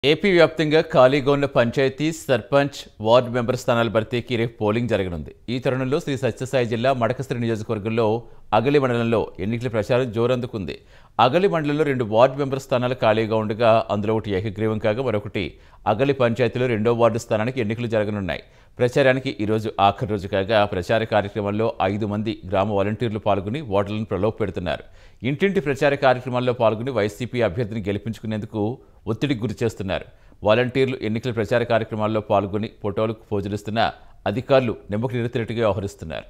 AP వ్యాప్తంగా ఖాళీగా ఉన్న పంచాయతీ సర్పంచ్ వార్డు మెంబర్ స్థానాల భర్తీకి రేపు పోలింగ్ జరగనుంది ఈ తరుణంలో శ్రీ సత్యసాయి జిల్లా మడకసిరి నియోజకవర్గంలో అగలి మండలంలో ఎన్నికల ప్రచారం జోరందుకుంది అగలి మండలంలో రెండు వార్డు మెంబర్ స్థానాలు ఖాళీగా ఉండగా అందులో ఒకటి ఏకగ్రీవం కాగా మరొకటి అగలి పంచాయతీలో రెండో వార్డు స్థానానికి ఎన్నికలు జరగనున్నాయి ప్రచారానికి ఈరోజు ఆఖరి రోజు కాగా ప్రచార కార్యక్రమంలో ఐదు మంది గ్రామ వాలంటీర్లు పాల్గొని ఓటర్లను ప్రలోభ పెడుతున్నారు ఇంటింటి ప్రచార కార్యక్రమాల్లో పాల్గొని వైసీపీ అభ్యర్థిని గెలిపించుకునేందుకు ఒత్తిడికి గురి చేస్తున్నారు వాలంటీర్లు ఎన్నికల ప్రచార కార్యక్రమాల్లో పాల్గొని ఫోటోలకు పోజులిస్తున్న అధికారులు నిమ్మకు నిరుతినట్టుగా వ్యవహరిస్తున్నారు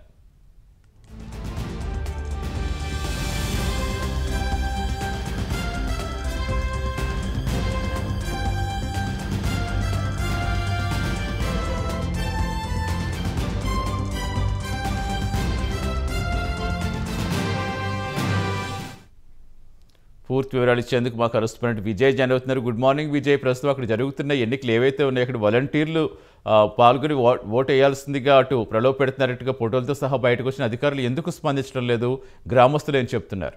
పూర్తి వివరాలు ఇచ్చేందుకు మా కరెస్పాండెంట్ విజయ్ జాయిన్ అవుతున్నారు గుడ్ మార్నింగ్ విజయ్ ప్రస్తుతం అక్కడ జరుగుతున్న ఎన్నికలు ఏవైతే ఉన్నాయో అక్కడ వాలంటీర్లు ఆ, పాల్గొని ఓ- ఓటు వేయాల్సిందిగా అటు ప్రలోభ పెడుతున్నట్టుగా ఫోటోలతో సహా బయటకు వచ్చిన అధికారులు ఎందుకు స్పందించడం లేదు గ్రామస్తులు ఏం చెప్తున్నారు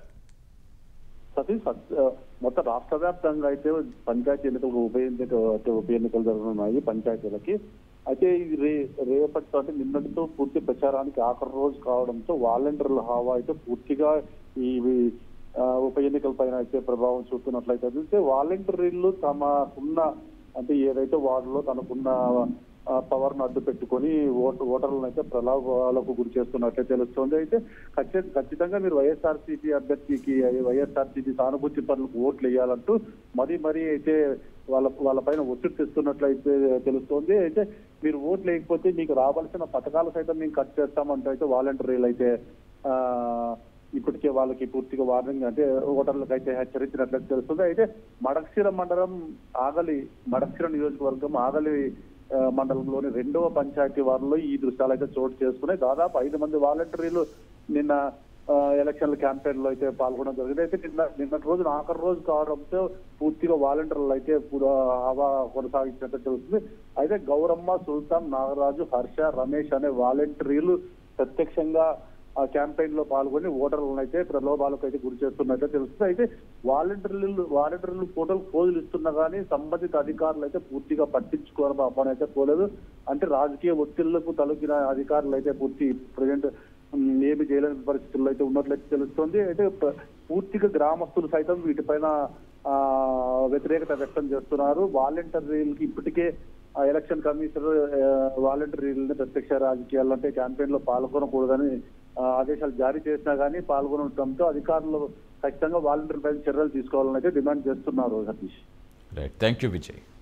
సతీష్ సత్- మొత్తం రాష్ట్ర వ్యాప్తంగా అయితే పంచాయతీ ఎన్నికలు ఉప ఎన్నిక అంటే ఉప ఎన్నికలు జరగనున్నాయి పంచాయతీలకి అయితే ఇది రే రేపటితో అంటే నిన్నటితో పూర్తి ప్రచారానికి ఆఖరి రోజు కావడంతో వాలంటీర్ల హావా అయితే పూర్తిగా ఈ ఆ, ఉప ఎన్నికల పైన అయితే ప్రభావం చూపుతున్నట్లయితే అయితే వాలంటీర్లు తమకున్న అంటే ఏదైతే వార్డులో తనకున్న పవర్ ను అడ్డు పెట్టుకొని ఓటు ఓటర్లను అయితే ప్రలోభాలకు గురి చేస్తున్నట్లే తెలుస్తోంది అయితే ఖచ్చిత- ఖచ్చితంగా మీరు వైఎస్ఆర్సీపీ అభ్యర్థికి వైఎస్ఆర్సీపీ సానుభూతి పనులకు ఓట్లు వేయాలంటూ మరీ మరీ అయితే వాళ్ళ వాళ్ళ పైన ఒత్తిడి తెస్తున్నట్లయితే తెలుస్తోంది అయితే మీరు ఓట్లు వేయకపోతే మీకు రావాల్సిన పథకాలు సైతం మేము కట్ చేస్తామంటూ అయితే వాలంటీర్లు అయితే ఆ ఇప్పటికే వాళ్ళకి పూర్తిగా వార్నింగ్ అంటే ఓటర్లకు అయితే హెచ్చరించినట్లయితే తెలుస్తుంది అయితే మడక్సిర మండలం ఆగలి మడక్సిర నియోజకవర్గం ఆగలి ఆ, మండలంలోని రెండవ పంచాయతీ వారిలో ఈ దృశ్యాలు అయితే చోటు చేసుకున్నాయి దాదాపు ఐదు మంది వాలంటీర్లు నిన్న ఆ, ఎలక్షన్ల క్యాంపెయిన్ లో అయితే పాల్గొనడం జరిగింది అయితే నిన్న నిన్నటి రోజున ఆఖరి రోజు కావడంతో పూర్తిగా వాలంటీర్లు అయితే కూడా హవా కొనసాగించినట్టు తెలుస్తుంది అయితే గౌరమ్మ సుల్తాన్ నాగరాజు హర్ష రమేష్ అనే వాలంటీర్లు ప్రత్యక్షంగా ఆ క్యాంపెయిన్ లో పాల్గొని ఓటర్లను అయితే ప్రలోభాలకు అయితే గురి చేస్తున్నట్టు తెలుస్తుంది అయితే వాలంటీర్లు వాలంటీర్లు ఫోటోలు పోజులు ఇస్తున్నా కానీ సంబంధిత అధికారులు అయితే పూర్తిగా పట్టించుకోవడం అవ్వని అయితే పోలేదు అంటే రాజకీయ ఒత్తిళ్లకు తలొగ్గిన అధికారులు అయితే పూర్తి ప్రజెంట్ ఏమి చేయలేని పరిస్థితుల్లో అయితే ఉన్నట్లయితే తెలుస్తుంది అయితే ప- పూర్తిగా గ్రామస్తులు సైతం వీటిపైన ఆ వ్యతిరేకత వ్యక్తం చేస్తున్నారు వాలంటీర్లకి ఇప్పటికే ఆ ఎలక్షన్ కమిషనర్ వాలంటీర్లని ప్రత్యక్ష రాజకీయాల్లో అంటే క్యాంపెయిన్ లో పాల్గొనకూడదని ఆ, ఆదేశాలు జారీ చేసినా కానీ పాల్గొనడంతో అధికారులు ఖచ్చితంగా వాలంటీర్ పైన చర్యలు తీసుకోవాలని అయితే డిమాండ్ చేస్తున్నారు Satish right thank you Vijay